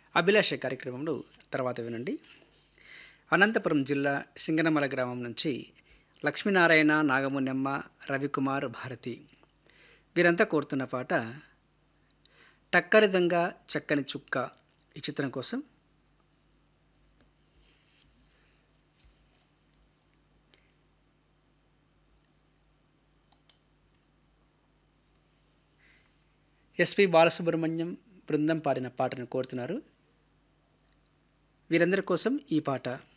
అభిలాష కార్యక్రమంలో తర్వాత వినండి అనంతపురం జిల్లా సింగనమల గ్రామం నుంచి లక్ష్మీనారాయణ నాగమున్నెమ్మ రవికుమార్ భారతి వీరంతా కోరుతున్న పాట టక్కరిదంగా చక్కని చుక్క ఈ చిత్రం కోసం ఎస్పి బాలసుబ్రహ్మణ్యం బృందం పాడిన పాటను కోరుతున్నారు వీరందరి కోసం ఈ పాట